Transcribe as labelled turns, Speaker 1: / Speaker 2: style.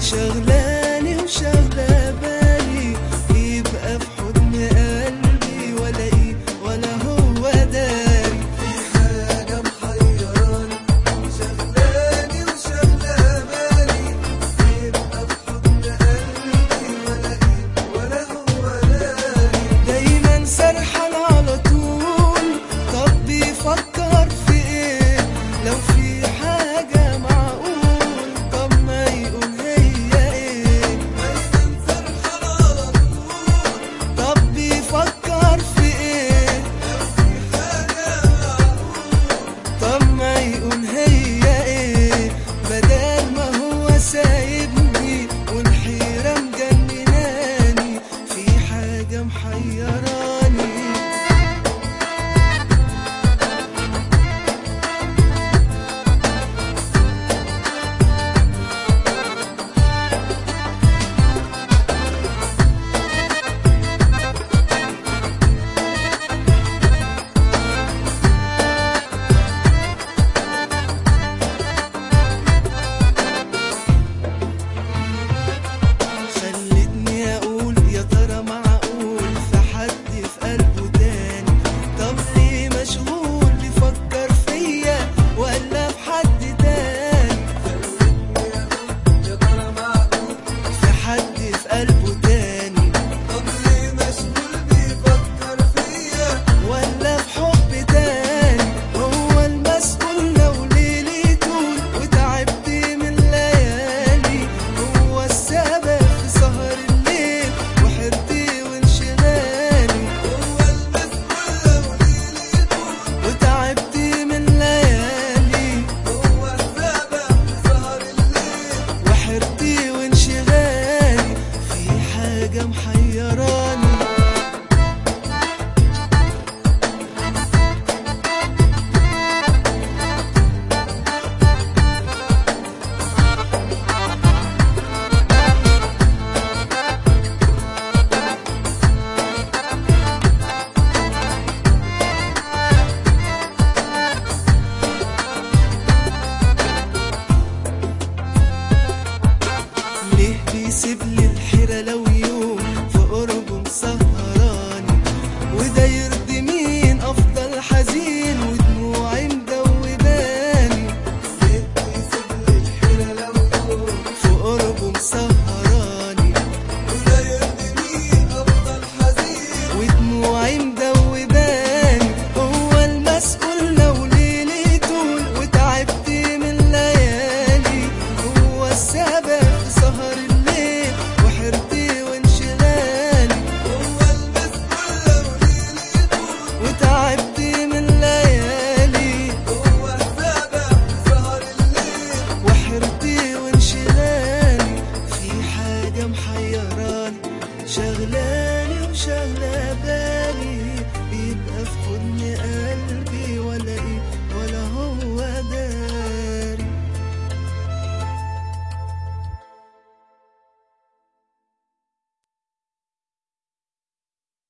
Speaker 1: شغلاني وشغلة بالي يبقى في حضن قلبي ولا ايه ولا هو داري في حاجة محيراني شغلاني وشغلة بالي يبقى في حضن قلبي ولا ايه ولا هو داري دايما سرحان على طول طب بيفكر في ايه لو في حاجة معقول طب ما يقول هي ايه دايما سرحان على طول طب بيفكر في ايه لو في حاجة معقول طب ما يقول هي ايه بدل ما هو سايبني والحيرة مجنناني في حاجة محيراني خلتني اقول يا ترى معقول في حد في قلبه تاني طب ليه مشغول بيفكر فيا ولا في حد تاني خلتني اقول يا ترى معقول في حد في قلبه تاني طب ليه مشغول بيفكر فيا ولا في حب تاني هو المسؤول لو ليلي طول وتعبت من الليالي هو السبب في سهر الليل وحرتي وانشغالي هو المسؤول لو ليلي طول وتعبت من الليالي هو السبب في سهر الليل وحرتي وانشغالي في حاجة محيراني ليه بيسيب لي الحيرة لو يوم في قربه مسهراني وده يرضي مين أفضل حزين ودموعي مدوداني ليه بيسيب لي الحيرة لو يوم في قربه مسهراني وده يرضي مين أفضل حزين ودموعي مدوداني هو المسؤول لو ليلي طول وتعبت من الليالي هو السبب في سهر